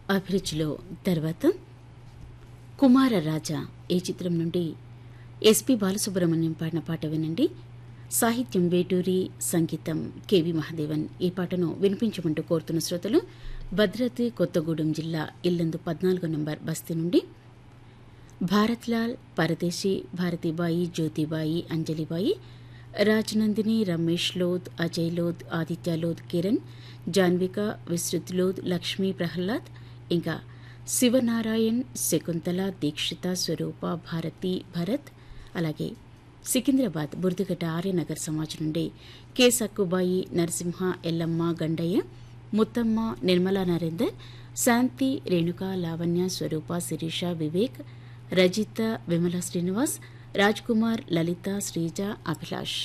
అభిరుచిలో తర్వాత కుమార రాజా ఈ చిత్రం నుండి ఎస్పి బాలసుబ్రహ్మణ్యం పాడిన పాట వినండి సాహిత్యం వేటూరి సంగీతం కెవి మహాదేవన్ ఈ పాటను వినిపించమంటూ కోరుతున్న శ్రోతలు భద్రాద్రి కొత్తగూడెం జిల్లా ఇల్లందు పద్నాలుగో నంబర్ బస్తీ నుండి భారత్లాల్ పరదేశీ భారతీబాయి జ్యోతిబాయి అంజలిబాయి రాజనందిని రమేష్ లోద్ అజయ్ లోద్ ఆదిత్య లోద్ కిరణ్ జాన్విక విస్తృత్ లోద్ లక్ష్మీ ప్రహ్లాద్ ఇంకా శివనారాయణ్ శకుంతల దీక్షిత స్వరూప భారతి భరత్ అలాగే సికింద్రాబాద్ బుర్దుగడ్డ ఆర్యనగర్ సమాజం నుండి కె సక్కుబాయి నరసింహ ఎల్లమ్మ గండయ్య ముత్తమ్మ నిర్మలా నరేందర్ శాంతి రేణుక లావణ్య స్వరూప శిరీష వివేక్ రజిత విమల శ్రీనివాస్ రాజ్ కుమార్ లలిత శ్రీజ అభిలాష్